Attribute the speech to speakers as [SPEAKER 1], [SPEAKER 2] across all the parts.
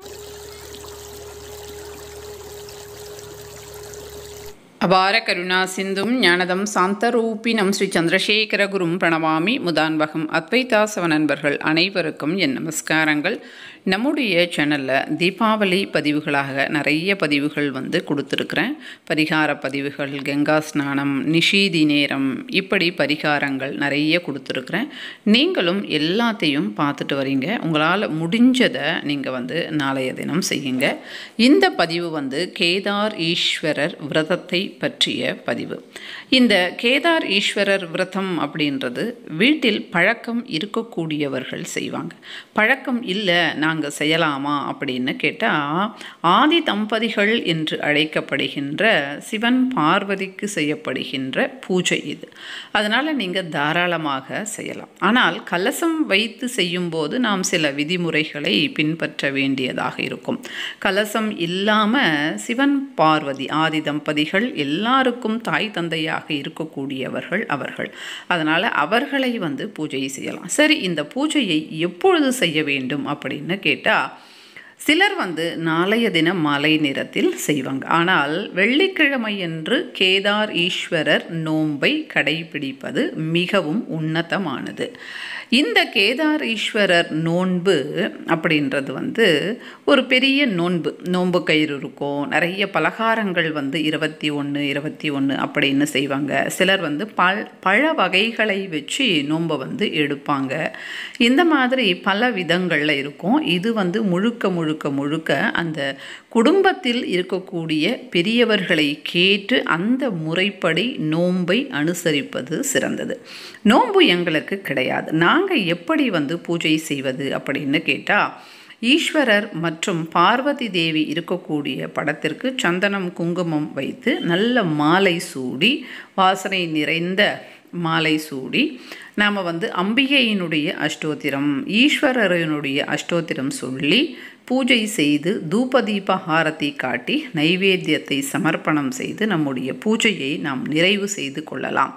[SPEAKER 1] அபார கருணா சிந்தும் ஞானதம் சாந்தரூபினம் ஸ்ரீ சந்திரசேகரகுரும் பிரணவாமி முதான்பகம் அத்வைதாசவ நண்பர்கள் அனைவருக்கும் என் நமஸ்காரங்கள் நம்முடைய சேனலில் தீபாவளி பதிவுகளாக நிறைய பதிவுகள் வந்து கொடுத்துருக்குறேன் பரிகார பதிவுகள் கங்கா ஸ்நானம் நிஷீதி நேரம் இப்படி பரிகாரங்கள் நிறைய கொடுத்துருக்குறேன் நீங்களும் எல்லாத்தையும் பார்த்துட்டு வரீங்க உங்களால் முடிஞ்சதை நீங்கள் வந்து நாளைய தினம் செய்யுங்க இந்த பதிவு வந்து கேதார் ஈஸ்வரர் விரதத்தை பற்றிய பதிவு இந்த கேதார் ஈஸ்வரர் விரதம் அப்படின்றது வீட்டில் பழக்கம் இருக்கக்கூடியவர்கள் செய்வாங்க பழக்கம் இல்லை நாங்கள் செய்யலாமா அப்படின்னு கேட்டால் ஆதி தம்பதிகள் என்று அழைக்கப்படுகின்ற சிவன் பார்வதிக்கு செய்யப்படுகின்ற பூஜை இது அதனால் நீங்கள் தாராளமாக செய்யலாம் ஆனால் கலசம் வைத்து செய்யும்போது நாம் சில விதிமுறைகளை பின்பற்ற வேண்டியதாக இருக்கும் கலசம் இல்லாமல் சிவன் பார்வதி ஆதி தம்பதிகள் எல்லாருக்கும் தாய் தந்தையாக இருக்கக்கூடியவர்கள் அவர்கள் அதனால் அவர்களை வந்து பூஜை செய்யலாம் சரி இந்த பூஜையை எப்பொழுது செய்ய வேண்டும் அப்படின்னு கேட்டால் சிலர் வந்து நாளைய தினம் மாலை நேரத்தில் செய்வாங்க ஆனால் வெள்ளிக்கிழமையன்று கேதார் ஈஸ்வரர் நோன்பை கடைபிடிப்பது மிகவும் உன்னதமானது இந்த கேதார் ஈஸ்வரர் நோன்பு அப்படின்றது வந்து ஒரு பெரிய நோன்பு நோன்பு கயிறு இருக்கும் நிறைய பலகாரங்கள் வந்து இருபத்தி ஒன்று இருபத்தி ஒன்று அப்படின்னு செய்வாங்க சிலர் வந்து பல் பழ வகைகளை வச்சு நோன்பை வந்து எடுப்பாங்க இந்த மாதிரி பல விதங்களில் இருக்கும் இது வந்து முழுக்க முழுக்க முழுக்க அந்த குடும்பத்தில் இருக்கக்கூடிய பெரியவர்களை கேட்டு அந்த முறைப்படி நோன்பை அனுசரிப்பது சிறந்தது நோன்பு எங்களுக்கு கிடையாது நாங்கள் எப்படி வந்து பூஜை செய்வது அப்படின்னு கேட்டால் ஈஸ்வரர் மற்றும் பார்வதி தேவி இருக்கக்கூடிய படத்திற்கு சந்தனம் குங்குமம் வைத்து நல்ல மாலை சூடி வாசனை நிறைந்த மாலை சூடி நாம் வந்து அம்பிகையினுடைய அஷ்டோத்திரம் ஈஸ்வரரினுடைய அஷ்டோத்திரம் சொல்லி பூஜை செய்து தூபதீப ஹாரதி காட்டி நைவேத்தியத்தை சமர்ப்பணம் செய்து நம்முடைய பூஜையை நாம் நிறைவு செய்து கொள்ளலாம்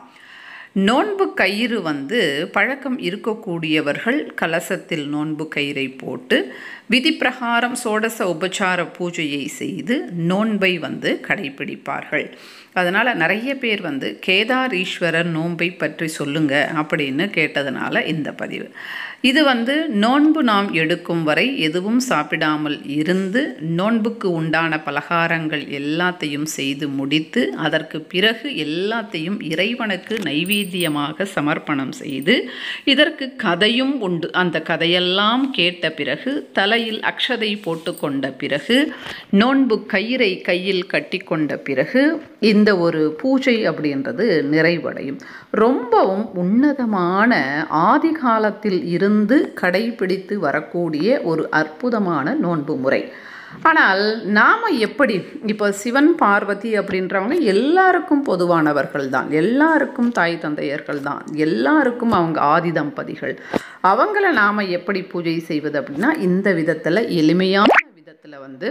[SPEAKER 1] நோன்பு கயிறு வந்து பழக்கம் இருக்கக்கூடியவர்கள் கலசத்தில் நோன்பு கயிறை போட்டு விதிப்பிரகாரம் சோடச உபச்சார பூஜையை செய்து நோன்பை வந்து கடைபிடிப்பார்கள் அதனால் நிறைய பேர் வந்து கேதார் ஈஸ்வரர் நோன்பை பற்றி சொல்லுங்க அப்படின்னு கேட்டதுனால இந்த பதிவு இது வந்து நோன்பு நாம் எடுக்கும் வரை எதுவும் சாப்பிடாமல் இருந்து நோன்புக்கு உண்டான பலகாரங்கள் எல்லாத்தையும் செய்து முடித்து அதற்கு பிறகு எல்லாத்தையும் இறைவனுக்கு நைவேத்தியமாக சமர்ப்பணம் செய்து இதற்கு கதையும் உண்டு அந்த கதையெல்லாம் கேட்ட பிறகு தலையில் அக்ஷதை போட்டுக்கொண்ட பிறகு நோன்பு கயிறை கையில் கட்டி கொண்ட பிறகு இந்த ஒரு பூஜை அப்படின்றது நிறைவடையும் ரொம்பவும் உன்னதமான ஆதி காலத்தில் இருந்து கடைபிடித்து வரக்கூடிய ஒரு அற்புதமான நோன்பு முறை ஆனால் நாம் எப்படி இப்போ சிவன் பார்வதி அப்படின்றவங்க எல்லாருக்கும் பொதுவானவர்கள் தான் எல்லாருக்கும் தாய் தந்தையர்கள் தான் எல்லாருக்கும் அவங்க ஆதி தம்பதிகள் அவங்கள நாம் எப்படி பூஜை செய்வது அப்படின்னா இந்த விதத்தில் எளிமையான விதத்தில் வந்து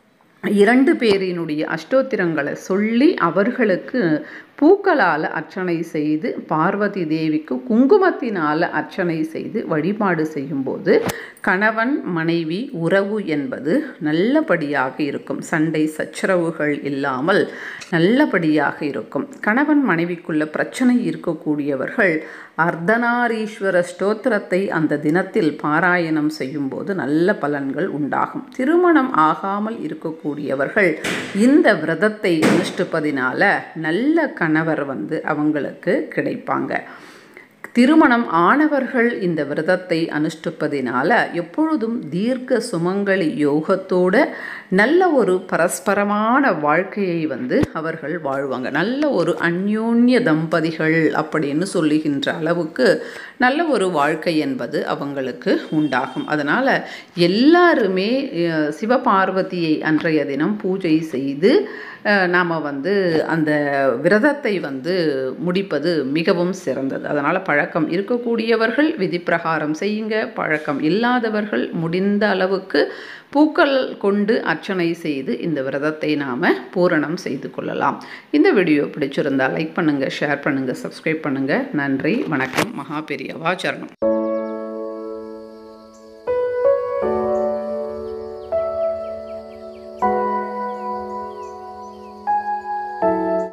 [SPEAKER 1] இரண்டு பேரினுடைய அஷ்டோத்திரங்களை சொல்லி அவர்களுக்கு பூக்களால் அர்ச்சனை செய்து பார்வதி தேவிக்கு குங்குமத்தினால் அர்ச்சனை செய்து வழிபாடு செய்யும்போது கணவன் மனைவி உறவு என்பது நல்லபடியாக இருக்கும் சண்டை சச்சரவுகள் இல்லாமல் நல்லபடியாக இருக்கும் கணவன் மனைவிக்குள்ள பிரச்சனை இருக்கக்கூடியவர்கள் அர்த்தநாரீஸ்வர ஸ்தோத்திரத்தை அந்த தினத்தில் பாராயணம் செய்யும்போது நல்ல பலன்கள் உண்டாகும் திருமணம் ஆகாமல் இருக்கக்கூடியவர்கள் இந்த விரதத்தை அனுஷ்டிப்பதினால நல்ல கணவர் வந்து அவங்களுக்கு கிடைப்பாங்க திருமணம் ஆனவர்கள் இந்த விரதத்தை அனுஷ்டிப்பதினால எப்பொழுதும் தீர்க்க சுமங்கலி யோகத்தோட நல்ல ஒரு பரஸ்பரமான வாழ்க்கையை வந்து அவர்கள் வாழ்வாங்க நல்ல ஒரு அந்யோன்ய தம்பதிகள் அப்படின்னு சொல்லுகின்ற அளவுக்கு நல்ல ஒரு வாழ்க்கை என்பது அவங்களுக்கு உண்டாகும் அதனால் எல்லாருமே சிவபார்வதியை அன்றைய தினம் பூஜை செய்து நாம் வந்து அந்த விரதத்தை வந்து முடிப்பது மிகவும் சிறந்தது அதனால் பழக்கம் இருக்கக்கூடியவர்கள் விதிப்பிரகாரம் செய்யுங்க பழக்கம் இல்லாதவர்கள் முடிந்த அளவுக்கு பூக்கள் கொண்டு அர்ச்சனை செய்து இந்த விரதத்தை நாம் பூரணம் செய்து கொள்ளலாம் இந்த வீடியோ பிடிச்சிருந்தால் லைக் பண்ணுங்கள் ஷேர் பண்ணுங்கள் சப்ஸ்கிரைப் பண்ணுங்கள் நன்றி வணக்கம் மகா பெரியவா சரணம்